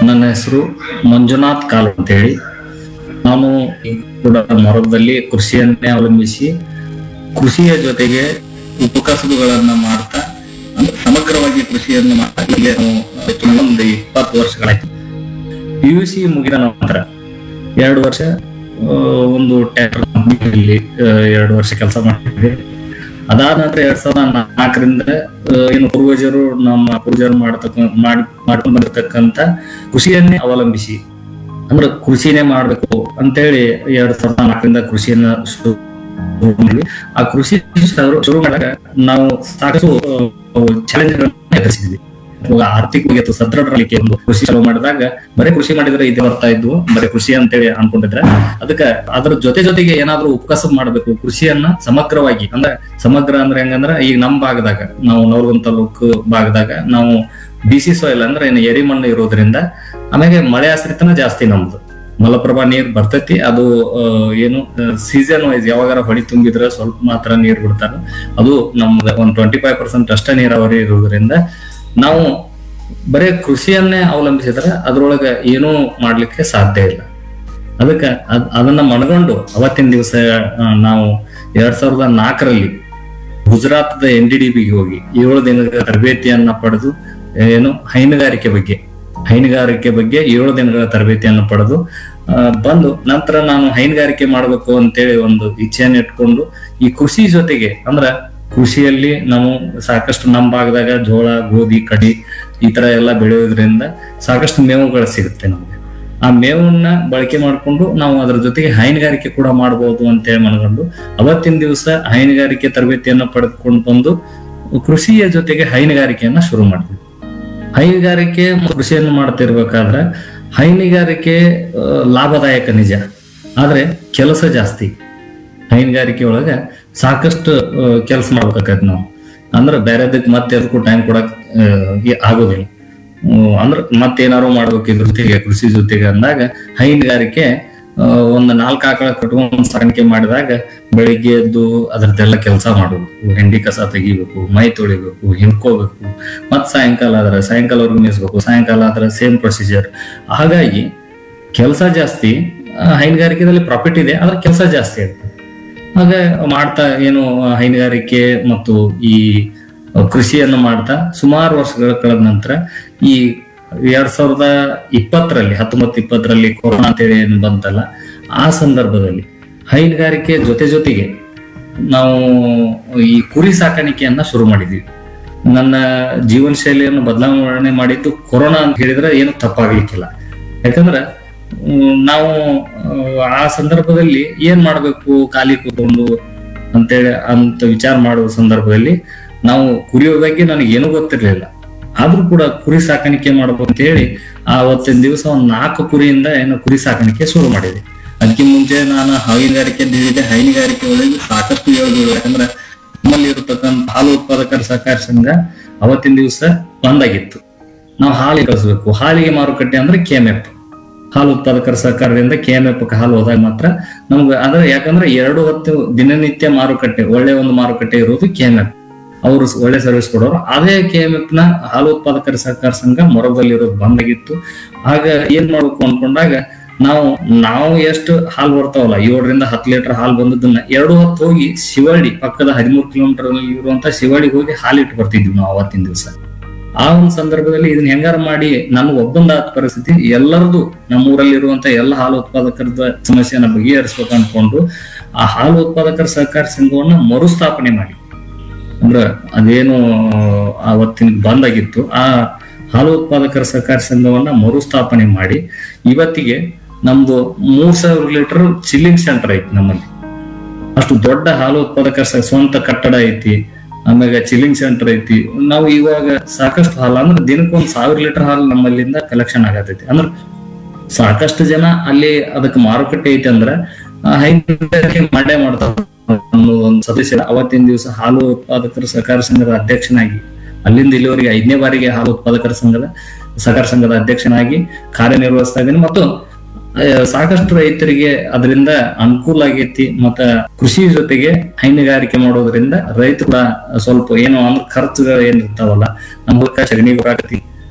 ನನ್ನ ಹೆಸರು ಮಂಜುನಾಥ್ ಕಾಲ್ ಅಂತೇಳಿ ನಾನು ಕೂಡ ಮೊರದಲ್ಲಿ ಕೃಷಿಯನ್ನೇ ಅವಲಂಬಿಸಿ ಕೃಷಿಯ ಜೊತೆಗೆ ಉಪಕಸಬುಗಳನ್ನ ಮಾಡ್ತಾ ಅಂದ್ರೆ ಸಮಗ್ರವಾಗಿ ಕೃಷಿಯನ್ನು ಮಾಡ್ತಾ ಈಗ ನಾವು ಒಂದು ಇಪ್ಪತ್ತು ವರ್ಷಗಳಾಯ್ತು ಪಿ ಯು ಸಿ ಮುಗಿದ ನಂತರ ಎರಡು ವರ್ಷ ಆ, ಒಂದು ಟ್ಯಾಕ್ಟರ್ ಕಂಪ್ನಿಯಲ್ಲಿ ಎರಡು ವರ್ಷ ಕೆಲಸ ಮಾಡಿದ್ದೆ ಅದಾದ ನಂತರ ಎರಡ್ ಸಾವಿರದ ನಾಲ್ಕರಿಂದ ಆ, ಏನು ಪೂರ್ವಜರು ನಮ್ಮ ಪೂರ್ವಜರು ಮಾಡತಕ್ಕ ಮಾಡಿ ಮಾಡ್ಕೊಂಡು ಬಂದಿರತಕ್ಕಂತ ಕೃಷಿಯನ್ನೇ ಅವಲಂಬಿಸಿ ಅಂದ್ರೆ ಕೃಷಿನೇ ಮಾಡ್ಬೇಕು ಅಂತೇಳಿ ಎರಡ್ ಸಾವಿರದ ನಾಲ್ಕರಿಂದ ಕೃಷಿಯನ್ನ ಶುರು ಮಾಡಿದ್ವಿ ಆ ಕೃಷಿ ಶುರು ಶುರು ಮಾಡಿದಾಗ ನಾವು ಸಾಕಷ್ಟು ಚಾಲೆಂಜ್ಗಳನ್ನ ಎದುರಿಸಿದ್ವಿ ಇವಾಗ ಆರ್ಥಿಕವಾಗಿ ಅಥವಾ ಸದೃಢಲಿಕ್ಕೆ ಒಂದು ಕೃಷಿ ಚಾಲೂ ಮಾಡಿದಾಗ ಬರೀ ಕೃಷಿ ಮಾಡಿದ್ರೆ ಇದೇ ಬರ್ತಾ ಇದ್ವು ಬರೀ ಕೃಷಿ ಅಂತೇಳಿ ಅನ್ಕೊಂಡಿದ್ರೆ ಅದಕ್ಕೆ ಅದ್ರ ಜೊತೆ ಜೊತೆಗೆ ಏನಾದ್ರೂ ಉಪಕಸಬ್ ಮಾಡಬೇಕು ಕೃಷಿಯನ್ನ ಸಮಗ್ರವಾಗಿ ಅಂದ್ರೆ ಸಮಗ್ರ ಅಂದ್ರೆ ಹೆಂಗಂದ್ರ ಈಗ ನಮ್ ಭಾಗದಾಗ ನಾವು ನವಲಗುಂದ ತಾಲೂಕು ಭಾಗದಾಗ ನಾವು ಬಿಸಿ ಸಾಯಿಲ್ ಅಂದ್ರೆ ಏನು ಎರಿ ಮಣ್ಣು ಇರೋದ್ರಿಂದ ಆಮೇಲೆ ಮಳೆ ಆಶ್ರಿತನ ಜಾಸ್ತಿ ನಮ್ದು ಮಲಪ್ರಭಾ ನೀರ್ ಬರ್ತೈತಿ ಅದು ಆ, ಏನು ಸೀಸನ್ ವೈಸ್ ಯಾವಾಗಾರ ಹೊಡಿ ತುಂಬಿದ್ರೆ ಸ್ವಲ್ಪ ಮಾತ್ರ ನೀರ್ ಬಿಡ್ತಾರ ಅದು ನಮ್ದು ಒಂದ್ ಟ್ವೆಂಟಿ ಫೈವ್ ಪರ್ಸೆಂಟ್ ಅಷ್ಟೇ ನೀರಾವರಿ ಇರೋದ್ರಿಂದ ನಾವು ಬರೇ ಕೃಷಿಯನ್ನೇ ಅವಲಂಬಿಸಿದ್ರೆ ಅದ್ರೊಳಗ ಏನೂ ಮಾಡ್ಲಿಕ್ಕೆ ಸಾಧ್ಯ ಇಲ್ಲ ಅದಕ್ಕೆ ಅದ್ ಅದನ್ನ ಮನಗೊಂಡು ಅವತ್ತಿನ ದಿವಸ ನಾವು ಎರಡ್ ಸಾವಿರದ ನಾಲ್ಕರಲ್ಲಿ ಗುಜರಾತ್ದ ಎನ್ ಡಿ ಡಿ ಬಿಗೆ ಹೋಗಿ ಏಳು ದಿನಗಳ ತರಬೇತಿಯನ್ನ ಪಡೆದು ಏನು ಹೈನುಗಾರಿಕೆ ಬಗ್ಗೆ ಹೈನುಗಾರಿಕೆ ಬಗ್ಗೆ ಏಳು ದಿನಗಳ ತರಬೇತಿಯನ್ನು ಪಡೆದು ಆ, ಬಂದು ನಂತರ ನಾನು ಹೈನುಗಾರಿಕೆ ಮಾಡಬೇಕು ಅಂತೇಳಿ ಒಂದು ಇಚ್ಛೆಯನ್ನು ಇಟ್ಕೊಂಡು ಈ ಕೃಷಿ ಜೊತೆಗೆ ಅಂದ್ರ ಕೃಷಿಯಲ್ಲಿ ನಾವು ಸಾಕಷ್ಟು ನಮ್ಮ ಭಾಗದಾಗ ಜೋಳ ಗೋಧಿ ಕಡಿ ಈ ತರ ಎಲ್ಲ ಬೆಳೆಯೋದ್ರಿಂದ ಸಾಕಷ್ಟು ಮೇವುಗಳು ಸಿಗುತ್ತೆ ನಮ್ಗೆ ಆ ಮೇವನ್ನ ಬಳಕೆ ಮಾಡಿಕೊಂಡು ನಾವು ಅದ್ರ ಜೊತೆಗೆ ಹೈನುಗಾರಿಕೆ ಕೂಡ ಮಾಡಬಹುದು ಅಂತೇಳಿ ಮನಗಂಡು ಅವತ್ತಿನ ದಿವಸ ಹೈನುಗಾರಿಕೆ ತರಬೇತಿಯನ್ನು ಪಡೆದುಕೊಂಡು ಬಂದು ಕೃಷಿಯ ಜೊತೆಗೆ ಹೈನುಗಾರಿಕೆಯನ್ನ ಶುರು ಮಾಡಿದ್ವಿ ಹೈನುಗಾರಿಕೆ ಮತ್ತು ಕೃಷಿಯನ್ನು ಮಾಡ್ತಿರ್ಬೇಕಾದ್ರೆ ಹೈನುಗಾರಿಕೆ ಆ, ಲಾಭದಾಯಕ ನಿಜ ಆದ್ರೆ ಕೆಲಸ ಜಾಸ್ತಿ ಹೈನುಗಾರಿಕೆ ಒಳಗ ಸಾಕಷ್ಟು ಕೆಲಸ ಮಾಡ್ಬೇಕಾಗತ್ತೆ ನಾವು ಅಂದ್ರೆ ಬೇರೆದಕ್ಕೆ ಮತ್ತೆ ಅದಕ್ಕೂ ಟೈಮ್ ಕೊಡಕ್ ಆ, ಈ- ಆಗೋದಿಲ್ಲ ಹ್ಮ್, ಅಂದ್ರೆ ಮತ್ತೇನಾರು ಮಾಡ್ಬೇಕು ಇದ್ರ ಜೊತೆಗೆ ಕೃಷಿ ಜೊತೆಗೆ ಅಂದಾಗ ಹೈನುಗಾರಿಕೆ ಆ, ಒಂದು ನಾಲ್ಕು ಆಕಳ ಕಟ್ಕೊಂಡು ಸಾಕಾಣಿಕೆ ಮಾಡಿದಾಗ ಬೆಳಿಗ್ಗೆ ಎದ್ದು ಅದ್ರದ್ದೆಲ್ಲ ಕೆಲಸ ಮಾಡಬೇಕು ಹೆಂಡಿ ಕಸ ತೆಗಿಬೇಕು ಮೈ ತೊಳಿಬೇಕು ಹಿಂಡ್ಕೋಬೇಕು ಮತ್ ಸಾಯಂಕಾಲ ಆದ್ರೆ ಸಾಯಂಕಾಲವರೆಗೂ ಮೇಯಿಸ್ಬೇಕು ಸಾಯಂಕಾಲ ಆದ್ರೆ ಸೇಮ್ ಪ್ರೊಸೀಜರ್ ಹಾಗಾಗಿ ಕೆಲಸ ಜಾಸ್ತಿ ಆ, ಹೈನುಗಾರಿಕೆದಲ್ಲಿ ಪ್ರಾಫಿಟ್ ಇದೆ ಆದ್ರೆ ಕೆಲಸ ಜಾಸ್ತಿ ಇರುತ್ತೆ ಹಾಗೆ ಮಾಡ್ತಾ ಏನು ಹೈನುಗಾರಿಕೆ ಮತ್ತು ಈ ಕೃಷಿಯನ್ನು ಮಾಡ್ತಾ ಸುಮಾರು ವರ್ಷಗಳ ಕಳೆದ ನಂತರ ಈ ಎರಡ್ ಸಾವಿರದ ಇಪ್ಪತ್ತರಲ್ಲಿ ಹತ್ತೊಂಬತ್ತು ಇಪ್ಪತ್ತರಲ್ಲಿ ಕೊರೋನಾ ಅಂತೇಳಿ ಏನು ಬಂತಲ್ಲ ಆ ಸಂದರ್ಭದಲ್ಲಿ ಹೈನುಗಾರಿಕೆ ಜೊತೆ ಜೊತೆಗೆ ನಾವು ಈ ಕುರಿ ಸಾಕಾಣಿಕೆಯನ್ನ ಶುರು ಮಾಡಿದ್ವಿ ನನ್ನ ಜೀವನ ಶೈಲಿಯನ್ನು ಬದಲಾವಣೆ ಮಾಡಿದ್ದು ಕೊರೋನಾ ಅಂತ ಹೇಳಿದ್ರೆ ಏನು ತಪ್ಪಾಗ್ಲಿಕ್ಕಿಲ್ಲ ಯಾಕಂದ್ರೆ ಹ್ಮ್, ನಾವು ಆ, ಆ ಸಂದರ್ಭದಲ್ಲಿ ಏನ್ ಮಾಡ್ಬೇಕು ಖಾಲಿ ಕೂತ್ಕೊಂಡು ಅಂತೇಳಿ ಅಂತ ವಿಚಾರ ಮಾಡುವ ಸಂದರ್ಭದಲ್ಲಿ ನಾವು ಕುರಿಯೋ ಬಗ್ಗೆ ನನಗೆ ಏನೂ ಗೊತ್ತಿರ್ಲಿಲ್ಲ ಆದ್ರೂ ಕೂಡ ಕುರಿ ಸಾಕಾಣಿಕೆ ಮಾಡ್ಬೇಕು ಅಂತ ಹೇಳಿ ಆವತ್ತಿನ ದಿವಸ ಒಂದ್ ನಾಲ್ಕು ಕುರಿಯಿಂದ ಏನು ಕುರಿ ಸಾಕಾಣಿಕೆ ಶುರು ಮಾಡಿದೆ ಅದಕ್ಕೆ ಮುಂಚೆ ನಾನು ಹೈನುಗಾರಿಕೆ ಅಂತ ಹೇಳಿದೆ ಹೈನುಗಾರಿಕೆ ಒಳಗೆ ಸಾಕಷ್ಟು ಹೇಳ್ಬೋದು ಯಾಕಂದ್ರೆ ನಮ್ಮಲ್ಲಿ ಇರತಕ್ಕಂತ ಹಾಲು ಉತ್ಪಾದಕರ ಸಹಕಾರ ಸಂಘ ಅವತ್ತಿನ ದಿವಸ ಬಂದಾಗಿತ್ತು ನಾವು ಹಾಲಿಗೆ ಕಳಿಸ್ಬೇಕು ಹಾಲಿಗೆ ಮಾರುಕಟ್ಟೆ ಅಂದ್ರೆ ಕೆಎಂಎಫ್ ಹಾಲು ಉತ್ಪಾದಕರ ಸಹಕಾರದಿಂದ ಕೆಎಂಎಫ್ ಹಾಲು ಹೋದಾಗ ಮಾತ್ರ ನಮ್ಗೆ ಅಂದ್ರೆ ಯಾಕಂದ್ರೆ ಎರಡು ಹೊತ್ತು ದಿನನಿತ್ಯ ಮಾರುಕಟ್ಟೆ ಒಳ್ಳೆ ಒಂದು ಮಾರುಕಟ್ಟೆ ಇರೋದು ಕೆಎಂಎಫ್ ಅವರು ಒಳ್ಳೆ ಸರ್ವಿಸ್ ಕೊಡೋರು ಅದೇ ಕೆಎಂಎಫ್ ನ ಹಾಲು ಉತ್ಪಾದಕರ ಸಹಕಾರ ಸಂಘ ಮೊರದಲ್ಲಿ ಇರೋದು ಬಂದಾಗಿತ್ತು ಆಗ ಏನ್ ಮಾಡ್ಬೇಕು ಅನ್ಕೊಂಡಾಗ ನಾವು ನಾವು ಎಷ್ಟು ಹಾಲು ಬರ್ತಾವಲ್ಲ ಏಳರಿಂದ ಹತ್ತು ಲೀಟರ್ ಹಾಲು ಬಂದದನ್ನ ಎರಡು ಹೊತ್ತು ಹೋಗಿ ಶಿವಳ್ಳಿ ಪಕ್ಕದ ಹದಿಮೂರು ಕಿಲೋಮೀಟರ್ ಇರುವಂತ ಶಿವಳ್ಳಿಗೆ ಹೋಗಿ ಹಾಲು ಇಟ್ಟು ಬರ್ತಿದ್ವಿ ನಾವು ಅವತ್ತಿನ ದಿವಸ ಆ ಒಂದು ಸಂದರ್ಭದಲ್ಲಿ ಇದನ್ನ ಹೆಂಗಾರ ಮಾಡಿ ನನ್ನ ಒಬ್ಬಂದಾದ ಪರಿಸ್ಥಿತಿ ಎಲ್ಲರದು ನಮ್ಮೂರಲ್ಲಿ ಇರುವಂತ ಎಲ್ಲ ಹಾಲು ಉತ್ಪಾದಕರದ ಸಮಸ್ಯೆಯನ್ನ ಬಗೆಹರಿಸ್ಬೇಕು ಅನ್ಕೊಂಡು ಆ ಹಾಲು ಉತ್ಪಾದಕರ ಸಹಕಾರ ಸಂಘವನ್ನ ಮರುಸ್ಥಾಪನೆ ಮಾಡಿ ಅಂದ್ರ ಅದೇನು ಅವತ್ತಿನ ಬಂದಾಗಿತ್ತು ಆ ಹಾಲು ಉತ್ಪಾದಕರ ಸಹಕಾರ ಸಂಘವನ್ನ ಮರುಸ್ಥಾಪನೆ ಮಾಡಿ ಇವತ್ತಿಗೆ ನಮ್ದು ಮೂರ್ ಸಾವಿರ ಲೀಟರ್ ಚಿಲ್ಲಿಂಗ್ ಸೆಂಟರ್ ಐತಿ ನಮ್ಮಲ್ಲಿ ಅಷ್ಟು ದೊಡ್ಡ ಹಾಲು ಉತ್ಪಾದಕರ ಸ- ಸ್ವಂತ ಕಟ್ಟಡ ಐತಿ ಆಮೇಲೆ ಚಿಲ್ಲಿಂಗ್ ಸೆಂಟರ್ ಐತಿ ನಾವು ಇವಾಗ ಸಾಕಷ್ಟು ಹಾಲು ಅಂದ್ರೆ ದಿನಕ್ಕೊಂದ್ ಸಾವಿರ ಲೀಟರ್ ಹಾಲು ನಮ್ಮಲ್ಲಿಂದ ಕಲೆಕ್ಷನ್ ಆಗತೈತಿ ಅಂದ್ರೆ ಸಾಕಷ್ಟು ಜನ ಅಲ್ಲಿ ಅದಕ್ಕೆ ಮಾರುಕಟ್ಟೆ ಐತಿ ಅಂದ್ರ ಆ ಹೈನುಗಾರಿಕೆ ಮಾಡೇ ಮಾಡ್ತಾರ ಅನ್ನೋ ಒಂದು ಸದಸ್ಯ ಅವತ್ತಿನ ದಿವಸ ಹಾಲು ಉತ್ಪಾದಕರ ಸಹಕಾರ ಸಂಘದ ಅಧ್ಯಕ್ಷನಾಗಿ ಅಲ್ಲಿಂದ ಇಲ್ಲಿವರೆಗೆ ಐದನೇ ಬಾರಿಗೆ ಹಾಲು ಉತ್ಪಾದಕರ ಸಂಘದ ಸಹಕಾರ ಸಂಘದ ಅಧ್ಯಕ್ಷನಾಗಿ ಕಾರ್ಯನಿರ್ವಹಿಸ್ತಾ ಇದ್ದೀನಿ ಮತ್ತು ಆ, ಸಾಕಷ್ಟು ರೈತರಿಗೆ ಅದರಿಂದ ಅನುಕೂಲ ಆಗೈತಿ ಮತ್ತ ಕೃಷಿ ಜೊತೆಗೆ ಹೈನುಗಾರಿಕೆ ಮಾಡೋದ್ರಿಂದ ರೈತ ಕೂಡ ಸ್ವಲ್ಪ ಏನು ಅಂದ್ರೆ ಖರ್ಚುಗಳು ಏನಿರ್ತಾವಲ್ಲ ನಮ್ಮ ಮೂಲಕ ಸಗಣಿ ಬರಾಕತಿ